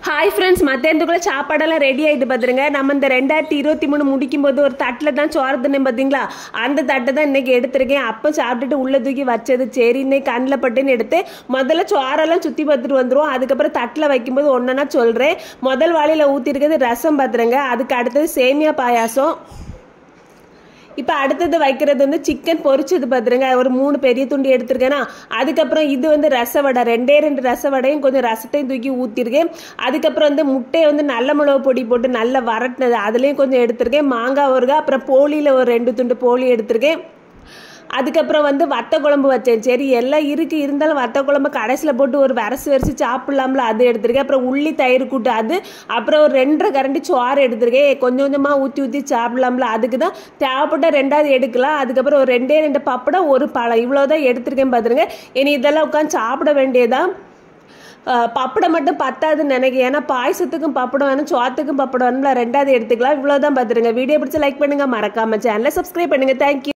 hi friends மத்தியானத்துக்குள்ள சாப்பாடெல்லாம் ready ஆகிட்டு பார்த்துருங்க நம்ம இந்த ரெண்டாயிரத்தி இருபத்தி மூணு முடிக்கும் போது ஒரு தட்டில் தான் சோறு தின்னேன் பார்த்தீங்களா அந்த தட்டை தான் இன்னைக்கு எடுத்திருக்கேன் அப்போ சாப்பிட்டுட்டு உள்ள தூக்கி வச்சது சரி இன்னைக்கு கண்ணில் பட்டுன்னு எடுத்து முதல்ல சோறெல்லாம் சுற்றி பார்த்துட்டு வந்துருவோம் அதுக்கப்புறம் தட்டில் வைக்கும்போது ஒன்றா சொல்கிறேன் முதல் வாளியில் ஊற்றிருக்கிறது ரசம் பார்த்துருங்க அதுக்கு அடுத்தது சேமியா பாயாசம் இப்போ அடுத்தது வைக்கிறது வந்து சிக்கன் பொரிச்சது பார்த்துருங்க ஒரு மூணு பெரிய துண்டு எடுத்திருக்கேன்னா அதுக்கப்புறம் இது வந்து ரச வடை ரெண்டே ரெண்டு ரச வடையும் கொஞ்சம் ரசத்தையும் தூக்கி ஊற்றிருக்கேன் அதுக்கப்புறம் வந்து முட்டையை வந்து நல்ல மிளகு பொடி போட்டு நல்லா வரட்டினது அதுலேயும் கொஞ்சம் எடுத்திருக்கேன் மாங்காய் ஊறுகாய் அப்புறம் போலியில் ஒரு ரெண்டு துண்டு போலி எடுத்திருக்கேன் அதுக்கப்புறம் வந்து வத்த குழம்பு வச்சேன் சரி எல்லாம் இருக்கு இருந்தாலும் வத்த குழம்பு கடைசியில் போட்டு ஒரு வரசு வரிசு சாப்பிடலாம்ல அது எடுத்திருக்கேன் அப்புறம் உள்ளி தயிர் கூட்டு அது அப்புறம் ஒரு ரெண்டரை கரண்டி சோறு எடுத்திருக்கேன் கொஞ்சம் கொஞ்சமாக ஊற்றி ஊற்றி சாப்பிடலாம்ல அதுக்கு தான் தேவைப்பட்ட ரெண்டாவது எடுக்கலாம் அதுக்கப்புறம் ஒரு ரெண்டே ரெண்டு பப்படம் ஒரு பழம் இவ்வளோதான் எடுத்திருக்கேன் பார்த்துருங்க இனி இதெல்லாம் உட்காந்து சாப்பிட வேண்டியதான் அஹ் பப்படம் மட்டும் பத்தாதுன்னு நினைக்கிறேன் ஏன்னா பாயசத்துக்கும் பப்படம் வேணும் சோத்துக்கும் பப்படம் வேணும்ல ரெண்டாவது எடுத்துக்கலாம் இவ்வளோதான் பார்த்துருங்க வீடியோ பிடிச்சி லைக் பண்ணுங்க மறக்காம சேனலை சப்ஸ்கிரைப் பண்ணுங்க தேங்க்யூ